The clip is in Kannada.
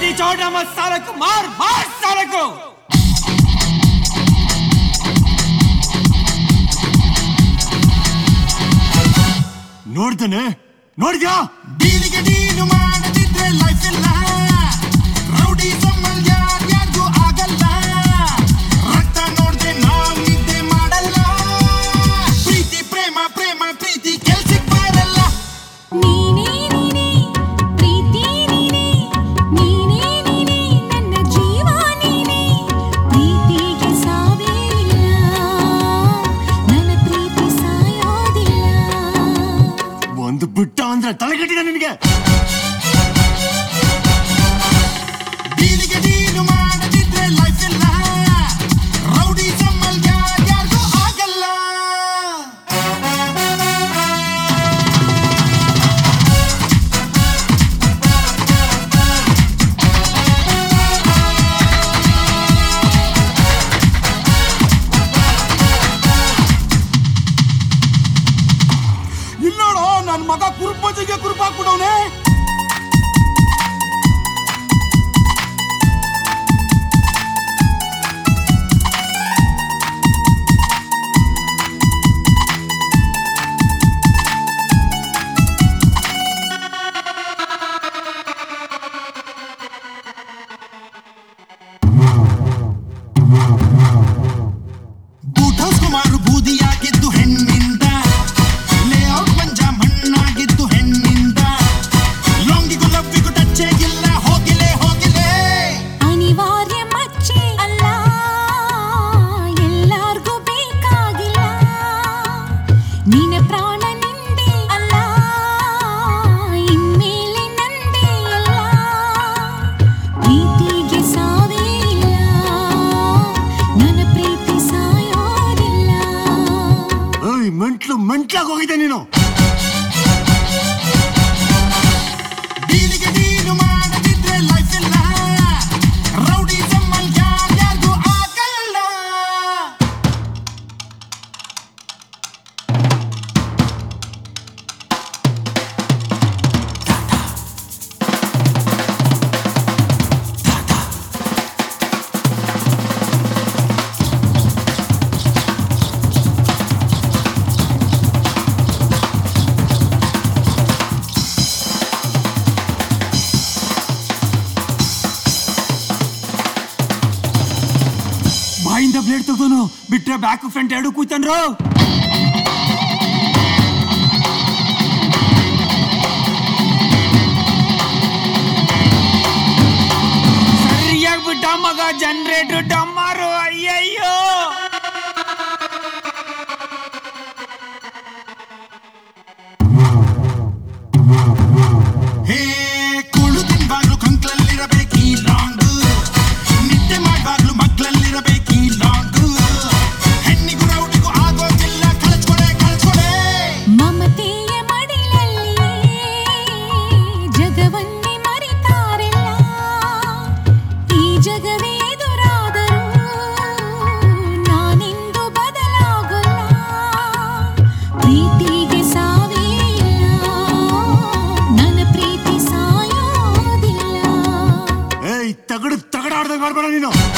ಪ್ರೀತಿ ಚೌಡಮ್ಮ ಸಾಲಕು ಮಾರ್ ಮಾರ್ ಸಾಲಕು ನೋಡ್ತಾನೆ ನೋಡ್ದ್ಯಾ ಡೀಲಿಗೆ ಡೀಲು ಮಾಡದಿದ್ರೆ ಲೈಫ್ ಇಲ್ಲ ರೌಡಿ ಸಮ್ಮಲ್ ಯಾರ್ಯಾರ್ಗೂ ಆಗಲ್ಲ ರಕ್ತ ನೋಡ್ದೆ ನಾವ್ ನಿದ್ದೆ ಮಾಡಲ್ಲ ಪ್ರೀತಿ ಪ್ರೇಮ ಪ್ರೇಮ ಪ್ರೀತಿ ಕೆಲ್ಸಕ್ ಬರಲ್ಲ ನೀನೇ ನೀನೇ ಪ್ರೀತಿ ನೀನೇ ನೀನೇ ನೀನೇ ನನ್ನ ಜೀವ ನೀನೇ ಪ್ರೀತಿಗೆ ಸಾವೇ ಇಲ್ಲ ನನ್ನ ಪ್ರೀತಿ ಸಾಯೋದಿಲ್ಲ ಒಂದು ಬಿಟ್ಟ ಅಂದ್ರೆ ತಲೆಗಟ್ಟಿದೆ ನಿನಗೆ ಡೀಲಿಗೆ ಡೀಲು ಮಾಡದಿದ್ರೆ ಲೈಫ್ ಇಲ್ಲ ರೌಡಿ ಸಮ್ಮಲ್ ಯಾರ್ಯಾರ್ಗೂ ಆಗಲ್ಲ ಇಲ್ಲೋಡು ನನ್ ಮಗ ಕುರುಪಜಿಗೆ ಕುರುಪಾಕ್ಬಿಡವನೆ ಬೂಟ್ ಹೌಸ್ ಕುಮಾರು ಬೂದಿಯಾಗಿದ್ದು ಹೆಣ್ಣಿಂದ ಲೇಔಟ್ ಮಂಜ ಮಣ್ಣಾಗಿದ್ದು ಹೆಣ್ಣಿಂದ ಲೊಂಗಿಗೂ ಲವ್ವಿಗೂ ಟಚ್ಚೇ ಇಲ್ಲ ಹೋಗಿಲೆ ಹೋಗಿಲೆ ಅನಿವಾರ್ಯ ಮಚ್ಚೆ ಅಲ್ಲ ಎಲ್ಲಾರ್ಗೂ ಬೇಕಾಗಿಲ್ಲ ನಿನ್ನ ಪ್ರಾಣ ನಿಂದೆ ಅಲ್ಲ ಇನ್ಮೇಲೆ ನಂದೇ ಅಲ್ಲ ಪ್ರೀತಿಗೆ ಸಾವೇ ಇಲ್ಲ ನನ್ನ ಪ್ರೀತಿ ಸಾಯೋದಿಲ್ಲ ಏಯ್ ಮೆಂಟ್ಲು ಮೆಂಟ್ಲಾಗ್ ಹೋಗಿದೆ ನೀನು ಡೀಲಿಗೆ ಡೀಲು ಮಾಡದಿದ್ರೆ ಲೈಫ್ ಇಲ್ಲ ರೌಡಿ ಸಮ್ಮಲ್ ಯಾರ್ಯಾರ್ಗೂ ಆಗಲ್ಲ ಬಾಯಿಂದ ಬ್ಲೇಡ್ ತೆಗ್ದೋನು ಬಿಟ್ರೆ ಬ್ಯಾಕ್ ಫ್ರಂಟ್ ಎರಡು ಕೂತನ್ರು ಸರಿಯಾಗಿ ಬಿಟ್ಟ ಮಗ ಜನರೇಟರ್ ಡಮ್ಮಾರು ಅಯ್ಯಯ್ಯೋ ಹೇ ಕುಳು ತಿನ್ಬಾಗ್ಲು ಕಂಕ್ಲಲ್ಲಿರಬೇಕು ಈ ಲಾಂಗ್ ನಿದ್ದೆ ಮಾಡ್ಬಾಗ್ಲು ಮಗ್ಲಲ್ಲಿರಬೇಕು ಈ ಲಾಂಗ್ ಹೆಣ್ಣಿಗೂ ರೌಡಿಗೂ ಆಗೋದಿಲ್ಲ ಕಳ್ಸ್ಕೊಡೆ ಕಳ್ಸ್ಕೊಡೆ ಮಮತೆಯ ಮಡಿಲಲ್ಲಿ ಜಗವನ್ನೇ ಮರೆತಾರೆಲ್ಲ ಈ ಜಗವೇ ಎದುರಾದರೂ ನಾನೆಂದು ಬದಲಾಗಲ್ಲ ಪ್ರೀತಿಗೆ ಸಾವೇ ಇಲ್ಲ ನನ್ನ ಪ್ರೀತಿ ಸಾಯೋದಿಲ್ಲ ಏಯ್ ತಗಡು ತಗಡ ಆಡ್ದಂಗ್ ಆಡ್ಬೇಡ ನೀನು